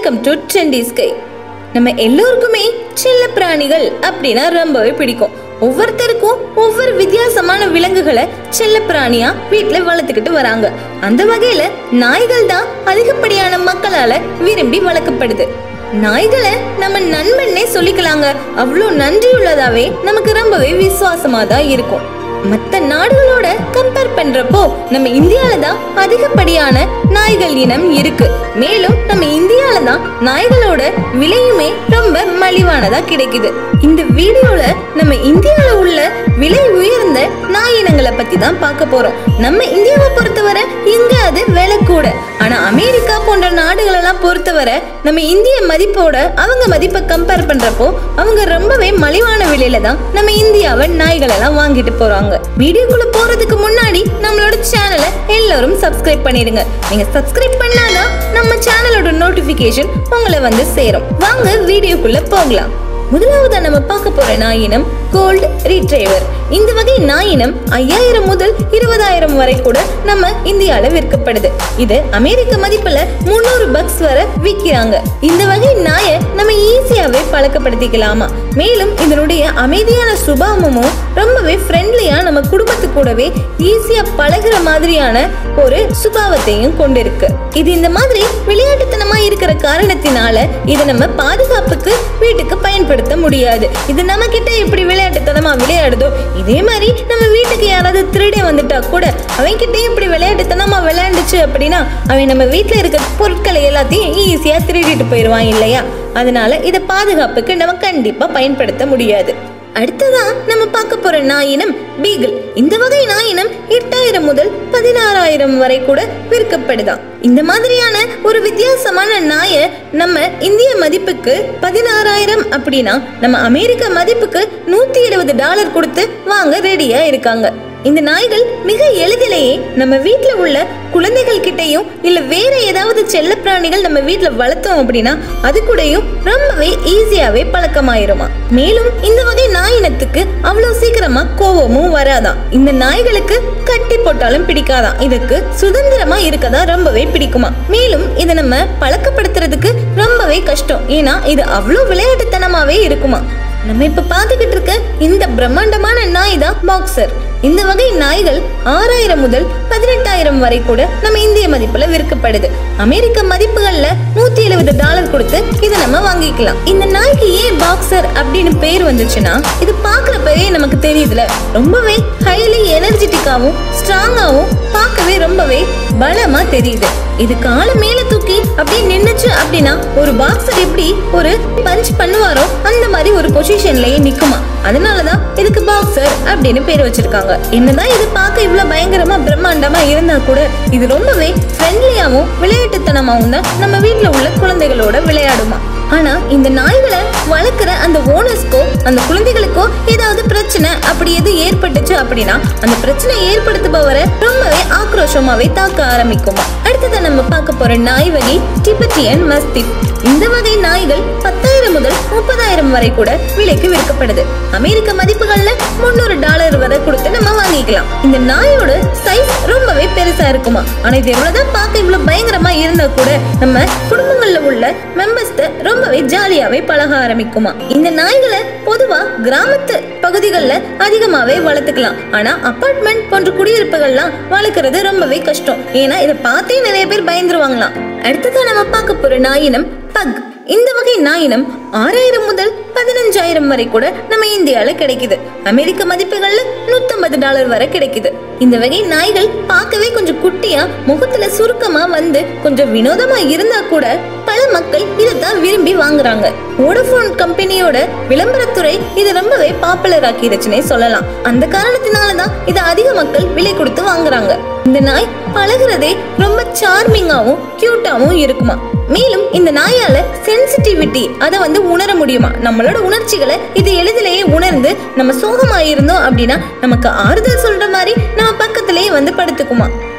welcome to trendy sky நம்ம எல்லோருக்குமே செல்ல பிராணிகள் அப்படின்னா ரொம்பவே பிடிக்கும் ஒவ்வொருத்தருக்கும் ஒவ்வொரு வித்தியாசமான விலங்குகளை செல்ல பிராணியா வீட்டுல வளர்த்துக்கிட்டு வராங்க அந்த வகையில நாய்கள் தான் அதிகப்படியான மக்களால விரும்பி வளர்க்கப்படுது நாய்களை நம்ம நண்பன்னே சொல்லிக்கலாங்க அவ்வளோ நன்றி உள்ளதாவே நமக்கு ரொம்பவே விசுவாசமா தான் இருக்கும் மற்ற நாடுகளோட கம்பேர் பண்றப்போ நம்ம இந்தியால தான் அதிகப்படியான நாய்கள் இனம் இருக்கு மேலும் நம்ம இந்தியால தான் நாய்களோட விலையுமே ரொம்ப மலிவானதா கிடைக்குது இந்த வீடியோல நம்ம இந்தியால உள்ள விலை உயர்ந்த நாய் இனங்களை பத்தி தான் பார்க்க போறோம் நம்ம இந்தியாவை பொறுத்தவரை இங்க அது விலை கூட ஆனா அமெரிக்கா போன்ற நாடுகளெல்லாம் பொறுத்தவரை நம்ம இந்திய மதிப்போட அவங்க மதிப்பை கம்பேர் பண்றப்போ அவங்க ரொம்பவே மலிவான விலையில தான் நம்ம இந்தியாவை நாய்கள் எல்லாம் வாங்கிட்டு போறாங்க வீடியோக்குள்ள போறதுக்கு முன்னாடி நம்மளோட சேனலை எல்லாரும் சப்ஸ்கிரைப் பண்ணிடுங்க நீங்க சப்ஸ்கிரைப் பண்ணாதான் நம்ம சேனலோட நோட்டிபிகேஷன் உங்களை வந்து சேரும் வாங்க வீடியோக்குள்ள போகலாம் முதலாவதா நம்ம பார்க்க போற நாயினம் கோல்டு ரீட்ரைவர் இந்த வகை நாயினம் ஐயாயிரம் முதல் இருபதாயிரம் வரை கூட நம்ம இந்தியால விற்கப்படுது இது அமெரிக்க மதிப்புல முந்நூறு பக்ஸ் வரை விற்கிறாங்க இந்த வகை நாயை நம்ம ஈஸியாவே பழக்கப்படுத்திக்கலாமா மேலும் இதனுடைய அமைதியான சுபாவமும் ரொம்பவே ஃப்ரெண்ட்லியா நம்ம குடும்பத்து கூடவே ஈஸியா பழகுற மாதிரியான ஒரு சுபாவத்தையும் கொண்டிருக்கு இது இந்த மாதிரி விளையாட்டுத்தனமா இருக்கிற காரணத்தினால இதை நம்ம பாதுகாப்புக்கு வீட்டுக்கு பயன்படுத்த முடியாது இது நம்ம கிட்ட எப்படி விளையாட்டுத்தனமா விளையாடுதோ இதே மாதிரி நம்ம வீட்டுக்கு யாராவது திருடே வந்துட்டா கூட அவன் கிட்ட இப்படி விளையாட்டுத்தனமா விளையாண்டுச்சு அப்படின்னா அவன் நம்ம வீட்டுல இருக்க பொருட்களை எல்லாத்தையும் ஈஸியா திருடிட்டு போயிடுவான் இல்லையா அதனால இதை பாதுகாப்புக்கு நம்ம கண்டிப்பா பயன்படுத்த முடியாது அடுத்ததான் நம்ம பார்க்க போற நாயினம் பீகிள் இந்த வகை நாயினம் எட்டாயிரம் முதல் பதினாறாயிரம் வரை கூட விற்கப்படுதாம் இந்த மாதிரியான ஒரு வித்தியாசமான நாயை நம்ம இந்திய மதிப்புக்கு பதினாறாயிரம் அப்படின்னா நம்ம அமெரிக்க மதிப்புக்கு நூத்தி எழுபது டாலர் கொடுத்து வாங்க ரெடியா இருக்காங்க இந்த நாய்கள் மிக எளிதிலேயே நம்ம வீட்ல உள்ள குழந்தைகள் கிட்டயும் இல்ல வேற ஏதாவது செல்ல பிராணிகள் நம்ம வீட்ல வளர்த்தோம் அப்படின்னா அது கூடயும் ரொம்பவே ஈஸியாவே பழக்கமாயிருமா மேலும் இந்த வகை நாய் இனத்துக்கு அவ்வளவு சீக்கிரமா கோவமும் வராதாம் இந்த நாய்களுக்கு கட்டி போட்டாலும் பிடிக்காதாம் இதுக்கு சுதந்திரமா இருக்கதா ரொம்பவே பிடிக்குமா மேலும் இதை நம்ம பழக்கப்படுத்துறதுக்கு ரொம்பவே கஷ்டம் ஏன்னா இது அவ்வளோ விளையாட்டுத்தனமாவே இருக்குமா நம்ம இப்ப பாத்துக்கிட்டு இருக்க இந்த பிரம்மாண்டமான நாய் தான் பாக்ஸர் இந்த வகை நாய்கள் ஆறாயிரம் முதல் பதினெட்டாயிரம் வரை கூட நம்ம இந்திய மதிப்புல விற்கப்படுது அமெரிக்க மதிப்புகள்ல நூத்தி எழுபது டாலர் கொடுத்து இதை நம்ம வாங்கிக்கலாம் இந்த நாய்க்கு ஏன் பாக்ஸர் அப்படின்னு பேர் வந்துச்சுன்னா இது பாக்குறப்பவே நமக்கு தெரியுதுல ரொம்பவே ஹைலி எனர்ஜெட்டிக்காவும் ஸ்ட்ராங்காவும் பார்க்கவே ரொம்பவே பலமா தெரியுது இது காலை மேல தூக்கி அப்படியே நின்னுச்சு அப்படின்னா ஒரு பாக்ஸர் எப்படி ஒரு பஞ்ச் பண்ணுவாரோ அந்த மாதிரி ஒரு பொசிஷன்லயே நிக்குமா அதனாலதான் இதுக்கு பாக்ஸர் அப்படின்னு பேர் வச்சிருக்காங்க என்னதான் இது பார்க்க இவ்வளவு பயங்கரமா பிரம்மாண்டமா இருந்தா கூட இது ரொம்பவே ஃப்ரெண்ட்லியாவும் விளையாட்டுத்தனமாவும் தான் நம்ம வீட்ல உள்ள குழந்தைகளோட விளையாடுமா ஆனா இந்த நாய்களை வளர்க்குற அந்த ஓனர்ஸ்க்கோ அந்த குழந்தைகளுக்கோ ஏதாவது பிரச்சனை அப்படி எது ஏற்பட்டுச்சு அப்படின்னா அந்த பிரச்சனை ஏற்படுத்துபவரை ரொம்பவே ஆக்ரோஷமாவே தாக்க ஆரம்பிக்குமா அடுத்ததை நம்ம பார்க்க போற நாய் வகை டிபெட்டியன் மஸ்திப் இந்த வகை நாய்கள் பத்தாயிரம் முதல் முப்பதாயிரம் வரை கூட விலைக்கு விற்கப்படுது அமெரிக்க மதிப்புகள்ல முந்நூறு டாலர் வரை கொடுத்து நம்ம வாங்கிக்கலாம் இந்த நாயோட சைஸ் ரொம்பவே பெருசா இருக்குமா ஆனா இது எவ்வளவுதான் பார்க்க இவ்வளவு பயங்கரமா இருந்தா கூட நம்ம குடும்பங்கள்ல உள்ள மெம்பர்ஸ் ரொம்பவே ஜாலியாவே பழக ஆரம்பிக்குமா இந்த நாய்களை பொதுவா கிராமத்து பகுதிகளில் அதிகமாவே வளர்த்துக்கலாம் ஆனா அபார்ட்மெண்ட் போன்ற குடியிருப்புகள்லாம் வளர்க்கறது ரொம்பவே கஷ்டம் ஏன்னா இதை பார்த்தே நிறைய பேர் பயந்துருவாங்களாம் அடுத்ததான் நம்ம பார்க்க போற நாயினம் பக் இந்த வகை நாயினம் ஆறாயிரம் முதல் பதினஞ்சாயிரம் வரை கூட நம்ம இந்தியால கிடைக்குது அமெரிக்க மதிப்புகள்ல நூத்தம்பது டாலர் வரை கிடைக்குது இந்த வகை நாய்கள் பார்க்கவே கொஞ்சம் குட்டியா முகத்துல சுருக்கமா வந்து கொஞ்சம் வினோதமா இருந்தா கூட பல மக்கள் இதைத்தான் விரும்பி வாங்குறாங்க வோடபோன் கம்பெனியோட விளம்பரத்துறை இது ரொம்பவே பாப்புலர் ஆக்கிருச்சுன்னே சொல்லலாம் அந்த காரணத்தினாலதான் இதை அதிக மக்கள் விலை கொடுத்து வாங்குறாங்க இந்த நாய் பழகுறதே ரொம்ப சார்மிங்காவும் கியூட்டாவும் இருக்குமா மேலும் இந்த நாயால சென்சிட்டிவிட்டி அதை வந்து உணர முடியுமா நம்மளோட உணர்ச்சிகளை இது எளிதிலேயே உணர்ந்து நம்ம சோகமா இருந்தோம் அப்படின்னா நமக்கு ஆறுதல் சொல்ற மாதிரி நம்ம பக்கத்திலேயே வந்து படுத்துக்குமா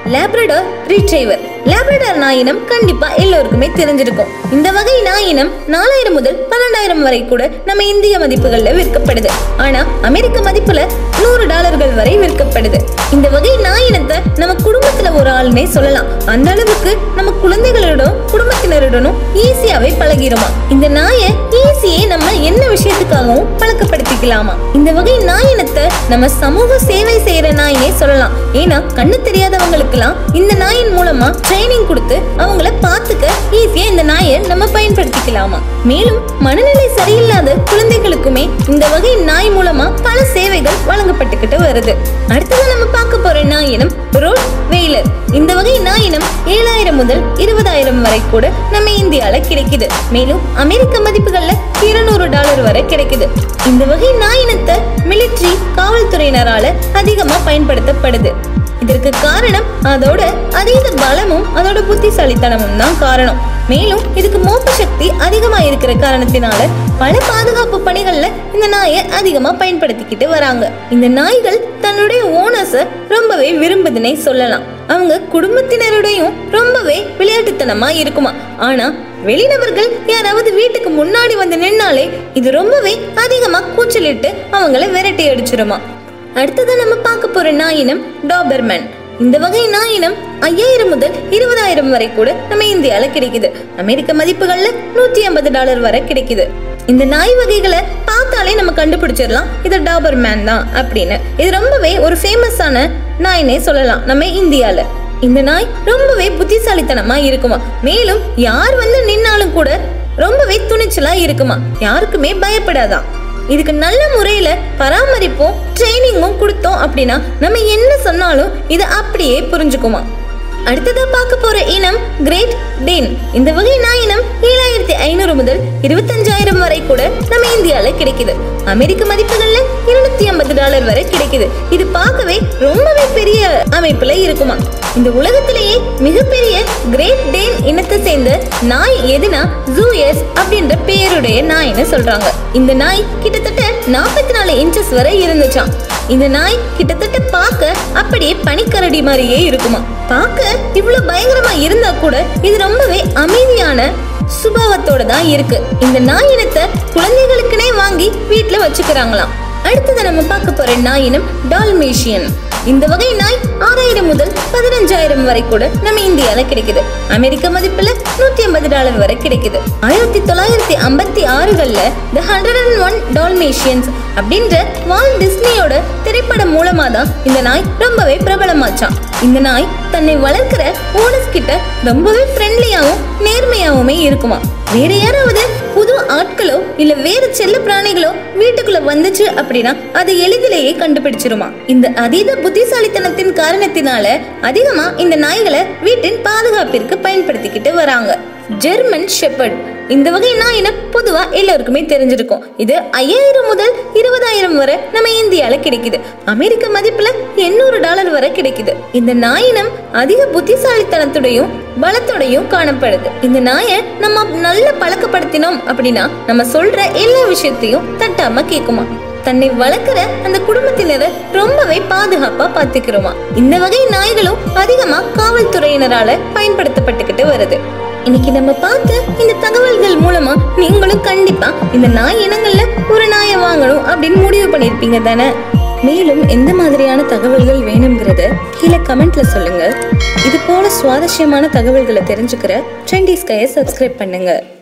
லேப்ரடார் ரீட்ரைவர் லேப்ரடார் நாயினம் கண்டிப்பா எல்லோருக்குமே தெரிஞ்சிருக்கும் இந்த வகை நாயினம் நாலாயிரம் முதல் பன்னெண்டாயிரம் வரை கூட நம்ம இந்திய மதிப்புகள்ல விற்கப்படுது ஆனா அமெரிக்க மதிப்புல நூறு டாலர்கள் வரை விற்கப்படுது இந்த வகை நாயினத்தை நம்ம குடும்பத்துல ஒரு ஆளுனே சொல்லலாம் அந்த அளவுக்கு நம்ம குழந்தைகளோடும் குடும்பத்தினருடனும் ஈஸியாவே பழகிருமா இந்த நாயை ஈஸியே நம்ம என்ன விஷயத்துக்காகவும் பழக்கப்படுத்திக்கலாமா இந்த வகை நாயினத்தை நம்ம சமூக சேவை செய்யற நாயினே சொல்லலாம் ஏன்னா கண்ணு தெரியாதவங்களுக்கெல்லாம் இந்த நாயின் மூலமா ட்ரைனிங் கொடுத்து அவங்கள பார்த்துக்க ஈஸியா இந்த நாயை நம்ம பயன்படுத்திக்கலாமா மேலும் மனநிலை சரியில்லாத குழந்தைகளுக்குமே இந்த வகை நாய் மூலமா பல சேவைகள் வழங்கப்பட்டுக்கிட்டு வருது அடுத்தது நம்ம பார்க்க போற நாயினம் ரோட் வெயிலர் இந்த வகை நாயினம் ஏழாயிரம் முதல் இருபதாயிரம் வரை கூட நம்ம இந்தியால கிடைக்குது மேலும் அமெரிக்க மதிப்புகள்ல இருநூறு டாலர் வரை கிடைக்குது இந்த வகை நாயினத்தை மிலிட்ரி காவல்துறையினரால அதிகமா பயன்படுத்தப்படுது இதற்கு காரணம் அதோட அதீத பலமும் அதோட புத்திசாலித்தனமும் தான் காரணம் மேலும் இதுக்கு மோப்ப சக்தி அதிகமா இருக்கிற காரணத்தினால பல பாதுகாப்பு பணிகள்ல இந்த நாயை அதிகமா பயன்படுத்திக்கிட்டு வராங்க இந்த நாய்கள் தன்னுடைய ஓனர்ஸ ரொம்பவே விரும்புதுன்னே சொல்லலாம் அவங்க குடும்பத்தினருடையும் ரொம்பவே விளையாட்டுத்தனமா இருக்குமா ஆனா வெளிநபர்கள் யாராவது வீட்டுக்கு முன்னாடி வந்து நின்னாலே இது ரொம்பவே அதிகமா கூச்சலிட்டு அவங்கள விரட்டி அடிச்சிருமா அடுத்தது நம்ம பார்க்க போற நாயினம் டாபர்மேன் இந்த வகை நாயினம் ஐயாயிரம் முதல் இருபதாயிரம் வரை கூட நம்ம இந்தியால கிடைக்குது அமெரிக்க மதிப்புகள்ல நூத்தி ஐம்பது டாலர் வரை கிடைக்குது இந்த நாய் வகைகளை பார்த்தாலே நம்ம கண்டுபிடிச்சிடலாம் இது டாபர்மேன் தான் அப்படின்னு இது ரொம்பவே ஒரு ஃபேமஸான நாயினே சொல்லலாம் நம்ம இந்தியால இந்த நாய் ரொம்பவே புத்திசாலித்தனமா இருக்குமா மேலும் யார் வந்து நின்னாலும் கூட ரொம்பவே துணிச்சலா இருக்குமா யாருக்குமே பயப்படாதான் இதுக்கு நல்ல முறையில பராமரிப்பும் ட்ரைனிங்கும் கொடுத்தோம் அப்படின்னா நம்ம என்ன சொன்னாலும் இது அப்படியே புரிஞ்சுக்குமா அடுத்ததா பார்க்க போற இனம் கிரேட் டேன் இந்த வகை நாயினம் ஏழாயிரத்தி ஐநூறு முதல் இருபத்தஞ்சாயிரம் வரை கூட நம்ம இந்தியால கிடைக்குது அமெரிக்க மதிப்புகள்ல இருநூத்தி ஐம்பது டாலர் வரை கிடைக்குது இது பார்க்கவே ரொம்பவே பெரிய அமைப்புல இருக்குமா இந்த உலகத்திலேயே மிகப்பெரிய கிரேட் டேன் இனத்தை சேர்ந்த நாய் எதுனா ஜூயஸ் அப்படின்ற பெயருடைய நாய்னு சொல்றாங்க இந்த நாய் கிட்டத்தட்ட நாற்பத்தி நாலு இன்ச்சஸ் வரை இருந்துச்சாம் இந்த நாய் கிட்டத்தட்ட பார்க்க அப்படியே பனிக்கரடி மாதிரியே இருக்குமா பார்க்க இவ்வளவு பயங்கரமா இருந்தா கூட இது ரொம்பவே அமைதியான சுபாவத்தோட தான் இருக்கு இந்த நாய் இனத்தை குழந்தைகளுக்குனே வாங்கி வீட்டுல வச்சுக்கிறாங்களாம் அடுத்தது நம்ம பார்க்க போற நாயினம் டால்மேஷியன் இந்த வகை நாய் ஆறாயிரம் முதல் பதினஞ்சாயிரம் வரை கூட நம்ம இந்தியால கிடைக்குது அமெரிக்க மதிப்புல நூத்தி ஐம்பது டாலர் வரை கிடைக்குது ஆயிரத்தி தொள்ளாயிரத்தி ஐம்பத்தி ஆறுகள்ல the hundred and one Dalmatians அப்படின்ற வால் டிஸ்னியோட திரைப்படம் மூலமா தான் இந்த நாய் ரொம்பவே பிரபலமாச்சாம் இந்த நாய் தன்னை வளர்க்கிற ஓனர்ஸ் கிட்ட ரொம்பவே ஃப்ரெண்ட்லியாவும் நேர்மையாவுமே இருக்குமா வேற யாராவது புது ஆட்களோ இல்ல வேற செல்ல பிராணிகளோ வீட்டுக்குள்ள வந்துச்சு அப்படின்னா அது எளிதிலேயே கண்டுபிடிச்சிருமா இந்த அதீத புத்திசாலித்தனத்தின் காரணத்தினால அதிகமா இந்த நாய்களை வீட்டின் பாதுகாப்பிற்கு பயன்படுத்திக்கிட்டு வராங்க ஜெர்மன் ஷெப்பர்ட் இந்த வகை நாயினம் பொதுவா எல்லாருக்குமே தெரிஞ்சிருக்கும் இது ஐயாயிரம் முதல் இருபதாயிரம் வரை நம்ம இந்தியால கிடைக்குது அமெரிக்க மதிப்புல எண்ணூறு டாலர் வரை கிடைக்குது இந்த நாயினம் அதிக புத்திசாலித்தனத்துடையும் பலத்தோடையும் காணப்படுது இந்த நாயை நம்ம நல்ல பழக்கப்படுத்தினோம் அப்படின்னா நம்ம சொல்ற எல்லா விஷயத்தையும் தட்டாம கேக்குமா தன்னை வளர்க்கிற அந்த குடும்பத்தினரை ரொம்பவே பாதுகாப்பா பாத்துக்கிறோமா இந்த வகை நாய்களும் அதிகமா காவல்துறையினரால பயன்படுத்தப்பட்டுக்கிட்டு வருது இன்னைக்கு நம்ம பார்த்த இந்த தகவல்கள் மூலமா நீங்களும் கண்டிப்பா இந்த நாய் இனங்கள்ல ஒரு நாயை வாங்கணும் அப்படின்னு முடிவு பண்ணிருப்பீங்க தானே மேலும் எந்த மாதிரியான தகவல்கள் வேணுங்கிறத கீழே கமெண்ட்ல சொல்லுங்க இது போல சுவாரஸ்யமான தகவல்களை தெரிஞ்சுக்கிற ட்ரெண்டிஸ்கையை சப்ஸ்கிரைப் பண்ணுங்க